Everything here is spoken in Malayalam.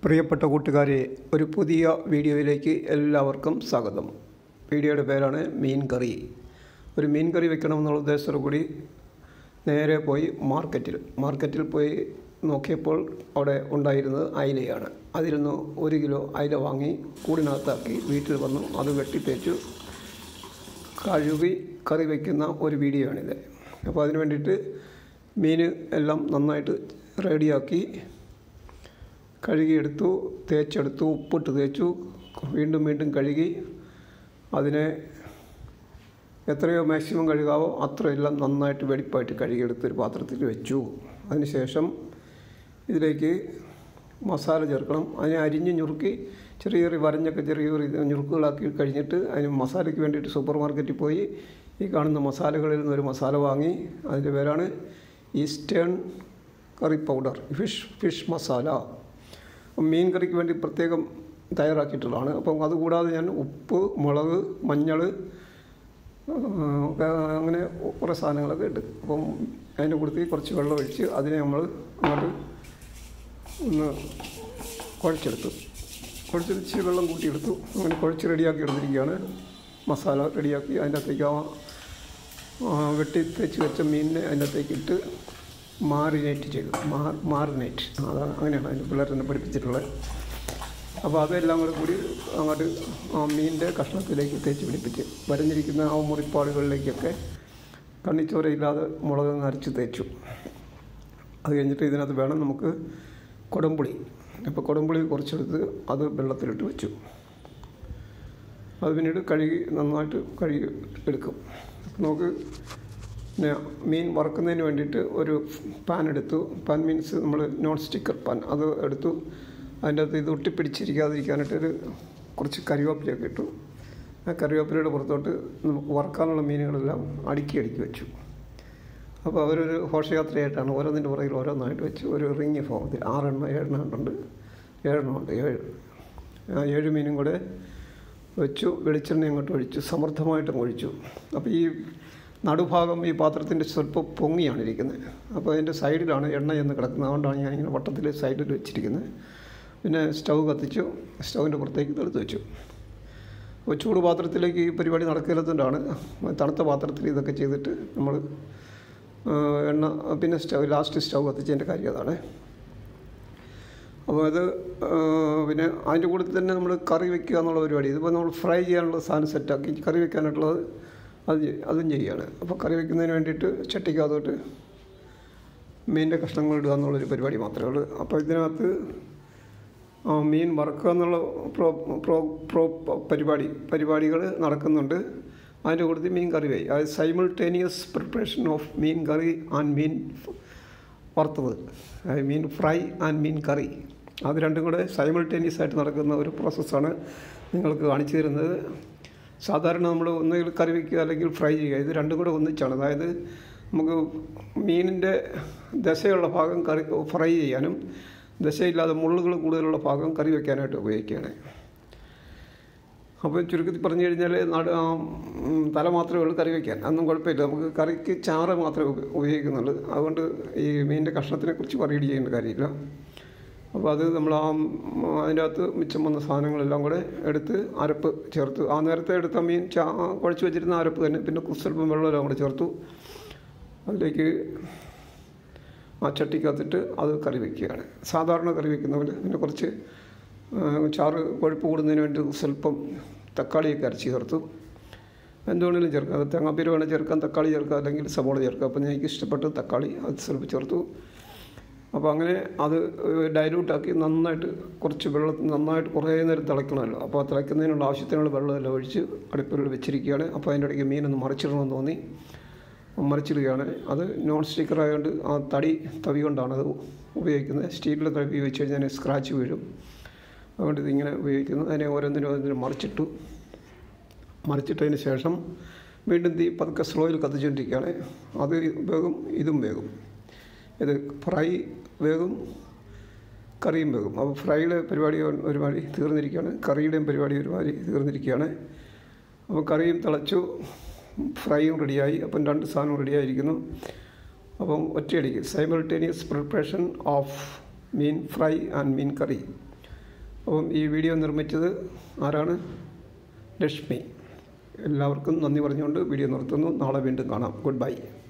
പ്രിയപ്പെട്ട കൂട്ടുകാരെ ഒരു പുതിയ വീഡിയോയിലേക്ക് എല്ലാവർക്കും സ്വാഗതം വീഡിയോയുടെ പേരാണ് മീൻ കറി ഒരു മീൻ കറി വെക്കണമെന്നുള്ള ഉദ്ദേശത്തോടു കൂടി നേരെ പോയി മാർക്കറ്റിൽ മാർക്കറ്റിൽ പോയി നോക്കിയപ്പോൾ അവിടെ ഉണ്ടായിരുന്നത് അയിലയാണ് അതിൽ നിന്ന് ഒരു കിലോ അയില വാങ്ങി കൂടിനകത്താക്കി വീട്ടിൽ വന്നു അത് വെട്ടിത്തേച്ചു കഴുകി കറി വയ്ക്കുന്ന ഒരു വീഡിയോ ആണിത് അപ്പോൾ അതിന് വേണ്ടിയിട്ട് മീൻ എല്ലാം നന്നായിട്ട് റെഡിയാക്കി കഴുകിയെടുത്തു തേച്ചെടുത്തു ഉപ്പിട്ട് തേച്ചു വീണ്ടും വീണ്ടും കഴുകി അതിനെ എത്രയോ മാക്സിമം കഴുകാവോ അത്രയെല്ലാം നന്നായിട്ട് വെടിപ്പായിട്ട് കഴുകിയെടുത്ത് ഒരു പാത്രത്തിൽ വെച്ചു അതിനുശേഷം ഇതിലേക്ക് മസാല ചേർക്കണം അതിനെ അരിഞ്ഞ് ഞുറുക്കി ചെറിയ ചെറിയ വരഞ്ഞൊക്കെ ചെറിയ ചെറിയ ഞുറുക്കുകളാക്കി കഴിഞ്ഞിട്ട് അതിന് മസാലയ്ക്ക് വേണ്ടിയിട്ട് സൂപ്പർ മാർക്കറ്റിൽ പോയി ഈ കാണുന്ന മസാലകളിൽ നിന്നൊരു മസാല വാങ്ങി അതിൻ്റെ പേരാണ് Eastern curry powder fish fish masala മീൻ കറിക്ക് വേണ്ടി പ്രത്യേകം തയ്യാറാക്കിയിട്ടുള്ളതാണ് അപ്പം അതുകൂടാതെ ഞാൻ ഉപ്പ് മുളക് മഞ്ഞൾ അങ്ങനെ കുറേ സാധനങ്ങളൊക്കെ ഇട്ട് അപ്പം അതിൻ്റെ കൂട്ടത്തിൽ കുറച്ച് വെള്ളം ഒഴിച്ച് അതിനെ നമ്മൾ അങ്ങോട്ട് ഒന്ന് കുഴച്ചെടുത്തു കുഴച്ചെടുത്ത് വെള്ളം കൂട്ടിയെടുത്തു അങ്ങനെ കുഴച്ച് റെഡിയാക്കി എടുത്തിരിക്കുകയാണ് മസാല റെഡിയാക്കി അതിൻ്റെ അകത്തേക്ക് ആ വെട്ടി തെച്ച് വെച്ച മീനിനെ അതിൻ്റെ അകത്തേക്ക് ഇട്ട് മാറിനേറ്റ് ചെയ്തു മാർ മാറിനേറ്റ് അതാണ് അങ്ങനെയാണ് അതിൻ്റെ പിള്ളേർ തന്നെ പഠിപ്പിച്ചിട്ടുള്ളത് അപ്പോൾ അതെല്ലാം കൂടെ കൂടി അങ്ങോട്ട് ആ മീനിൻ്റെ കഷ്ണത്തിലേക്ക് തേച്ച് പിടിപ്പിച്ച് വരഞ്ഞിരിക്കുന്ന ആ മുറിപ്പാടുകളിലേക്കൊക്കെ കണ്ണിച്ചോരയില്ലാതെ മുളക് അരച്ച് തേച്ചു അത് കഴിഞ്ഞിട്ട് ഇതിനകത്ത് വേണം നമുക്ക് കുടംപുളി അപ്പോൾ കുടംപുളി കുറച്ചെടുത്ത് അത് വെള്ളത്തിലിട്ട് വെച്ചു അത് പിന്നീട് കഴുകി നന്നായിട്ട് കഴുകി എടുക്കും നമുക്ക് പിന്നെ മീൻ വറുക്കുന്നതിന് വേണ്ടിയിട്ട് ഒരു പാൻ എടുത്തു പാൻ മീൻസ് നമ്മൾ നോൺ സ്റ്റിക്കർ പാൻ അത് എടുത്തു അതിൻ്റെ അകത്ത് ഇത് ഒട്ടിപ്പിടിച്ചിരിക്കാതിരിക്കാനായിട്ട് ഒരു കുറച്ച് കറിവേപ്പിലയൊക്കെ ഇട്ടു ആ കറിവേപ്പിലയുടെ പുറത്തോട്ട് നമുക്ക് വറുക്കാനുള്ള മീനുകളെല്ലാം അടുക്കി അടുക്കി വെച്ചു അപ്പോൾ അവരൊരു ഘോഷയാത്രയായിട്ടാണ് ഓരോന്നിൻ്റെ പുറകിൽ ഓരോന്നായിട്ട് വെച്ച് ഒരു റിങ് ഫോമത്തിൽ ആറെണ്ണം ഏഴെണ്ണം ഉണ്ട് ഏഴെണ്ണം ഉണ്ട് ഏഴ് ആ ഏഴ് മീനും കൂടെ വെച്ചു വെളിച്ചെണ്ണ അങ്ങോട്ട് ഒഴിച്ചു സമൃദ്ധമായിട്ടും ഒഴിച്ചു അപ്പോൾ ഈ നടുഭാഗം ഈ പാത്രത്തിൻ്റെ സ്വല്പം പൊങ്ങിയാണ് ഇരിക്കുന്നത് അപ്പോൾ അതിൻ്റെ സൈഡിലാണ് എണ്ണ എന്ന് കിടക്കുന്നത് അതുകൊണ്ടാണ് ഞാൻ ഇങ്ങനെ വട്ടത്തിൽ സൈഡിൽ വെച്ചിരിക്കുന്നത് പിന്നെ സ്റ്റൗ കത്തിച്ചു സ്റ്റൗവിൻ്റെ പുറത്തേക്ക് തെളുത്ത് വെച്ചു അപ്പോൾ ചൂട് പാത്രത്തിലേക്ക് ഈ പരിപാടി നടക്കില്ലാത്തതുകൊണ്ടാണ് തണുത്ത പാത്രത്തിൽ ഇതൊക്കെ ചെയ്തിട്ട് നമ്മൾ എണ്ണ പിന്നെ സ്റ്റൗ ലാസ്റ്റ് സ്റ്റൗ കത്തിച്ചതിൻ്റെ കാര്യം അതാണ് അപ്പോൾ അത് പിന്നെ അതിൻ്റെ കൂടെ തന്നെ നമ്മൾ കറി വെക്കുക എന്നുള്ള പരിപാടി ഇതിപ്പോൾ നമ്മൾ ഫ്രൈ ചെയ്യാനുള്ള സാധനം സെറ്റാക്കി കറി വെക്കാനായിട്ടുള്ളത് അത് അതും ചെയ്യുകയാണ് അപ്പോൾ കറി വെക്കുന്നതിന് വേണ്ടിയിട്ട് ചട്ടിക്കകത്തോട്ട് മീനിൻ്റെ കഷ്ണങ്ങൾ ഇടുക എന്നുള്ളൊരു പരിപാടി മാത്രമേ ഉള്ളൂ അപ്പോൾ ഇതിനകത്ത് മീൻ വറുക്കുക എന്നുള്ള പ്രോ പ്രോ പ്രോ പരിപാടി പരിപാടികൾ നടക്കുന്നുണ്ട് അതിൻ്റെ കൂട്ടത്തിൽ മീൻ കറി വൈ അതായത് സൈമിൾട്ടേനിയസ് പ്രിപ്പറേഷൻ ഓഫ് മീൻ കറി ആൻഡ് മീൻ വറുത്തത് അതായത് മീൻ ഫ്രൈ ആൻഡ് മീൻ കറി അത് രണ്ടും കൂടെ സൈമിൾട്ടേനിയസ് ആയിട്ട് നടക്കുന്ന ഒരു പ്രോസസ്സാണ് നിങ്ങൾക്ക് കാണിച്ചു തരുന്നത് സാധാരണ നമ്മൾ ഒന്നുകിൽ കറി വയ്ക്കുക അല്ലെങ്കിൽ ഫ്രൈ ചെയ്യുക ഇത് രണ്ടും കൂടെ ഒന്നിച്ചാണ് അതായത് നമുക്ക് മീനിൻ്റെ ദശയുള്ള ഭാഗം കറി ഫ്രൈ ചെയ്യാനും ദശയില്ലാതെ മുള്ളുകൾ കൂടുതലുള്ള ഭാഗം കറി വയ്ക്കാനായിട്ട് ഉപയോഗിക്കുകയാണ് അപ്പോൾ ചുരുക്കത്തിൽ പറഞ്ഞു കഴിഞ്ഞാൽ നട തല മാത്രമേ ഉള്ളൂ കറി വയ്ക്കാൻ അതൊന്നും കുഴപ്പമില്ല നമുക്ക് കറിക്ക് ചാറ് മാത്രമേ ഉപയോഗിക്കുന്നുള്ളൂ അതുകൊണ്ട് ഈ മീനിൻ്റെ കഷ്ണത്തിനെ കുറിച്ച് പറയടി ചെയ്യേണ്ട കാര്യമില്ല അപ്പോൾ അത് നമ്മൾ ആ അതിൻ്റെ അകത്ത് മിച്ചം വന്ന സാധനങ്ങളെല്ലാം കൂടെ എടുത്ത് അരപ്പ് ചേർത്ത് ആ നേരത്തെ എടുത്ത മീൻ ചാ കുഴച്ച് വെച്ചിരുന്ന അരപ്പ് തന്നെ പിന്നെ സ്വല്പം വെള്ളമെല്ലാം കൂടെ ചേർത്തു അതിലേക്ക് ആ ചട്ടിക്കകത്തിട്ട് അത് കറി വയ്ക്കുകയാണ് സാധാരണ കറി വയ്ക്കുന്നവർ പിന്നെ കുറച്ച് ചാറ് കൊഴുപ്പ് കൂടുന്നതിന് വേണ്ടി സ്വല്പം തക്കാളിയൊക്കെ അരച്ച് ചേർത്തു എന്തുകൊണ്ടെങ്കിലും ചേർക്കാം അത് തേങ്ങാപ്പീര് വേണേൽ ചേർക്കാം തക്കാളി ചേർക്കാം അല്ലെങ്കിൽ സവോള ചേർക്കാം അപ്പം എനിക്ക് ഇഷ്ടപ്പെട്ട് തക്കാളി അത് സ്വല്പം ചേർത്തു അപ്പോൾ അങ്ങനെ അത് ഡൈലൂട്ടാക്കി നന്നായിട്ട് കുറച്ച് വെള്ളം നന്നായിട്ട് കുറേ നേരം തിളയ്ക്കണമല്ലോ അപ്പോൾ ആ തിളയ്ക്കുന്നതിനുള്ള ആവശ്യത്തിനുള്ള വെള്ളമെല്ലാം ഒഴിച്ച് അടുപ്പിൽ വെച്ചിരിക്കുകയാണ് അപ്പോൾ അതിൻ്റെ ഇടയ്ക്ക് മീനൊന്ന് മറിച്ചിടണമെന്ന് തോന്നി മറിച്ചിടുകയാണ് അത് നോൺ സ്റ്റിക്കർ ആയതുകൊണ്ട് ആ തടി തവി കൊണ്ടാണ് അത് ഉപയോഗിക്കുന്നത് സ്റ്റീലിലെ തവി ഉപയോഗിച്ച് കഴിഞ്ഞാൽ സ്ക്രാച്ച് വീഴും അതുകൊണ്ട് ഇതിങ്ങനെ ഉപയോഗിക്കുന്നു അതിനെ ഓരോന്നിനും ഓരോന്നിനും മറിച്ചിട്ടു മറിച്ചിട്ടതിന് ശേഷം വീണ്ടും തീ പതുക്കെ സ്ലോയിൽ കത്തിച്ചുകൊണ്ടിരിക്കുകയാണ് അത് വേഗം ഇതും വേഗം ഇത് ഫ്രൈ വേഗം കറിയും വേഗം അപ്പോൾ ഫ്രൈയുടെ പരിപാടി ഒരുമാതിരി തീർന്നിരിക്കുകയാണ് കറിയുടെയും പരിപാടി ഒരുമാതിരി തീർന്നിരിക്കുകയാണ് അപ്പോൾ കറിയും തിളച്ചു ഫ്രൈയും റെഡിയായി അപ്പം രണ്ട് സാധനവും റെഡിയായിരിക്കുന്നു അപ്പം ഒറ്റയടിക്ക് സൈമൾട്ടേനിയസ് പ്രിപ്പറേഷൻ ഓഫ് മീൻ ഫ്രൈ ആൻഡ് മീൻ കറി അപ്പം ഈ വീഡിയോ നിർമ്മിച്ചത് ആരാണ് ലക്ഷ്മി എല്ലാവർക്കും നന്ദി പറഞ്ഞുകൊണ്ട് വീഡിയോ നിർത്തുന്നു നാളെ വീണ്ടും കാണാം ഗുഡ് ബൈ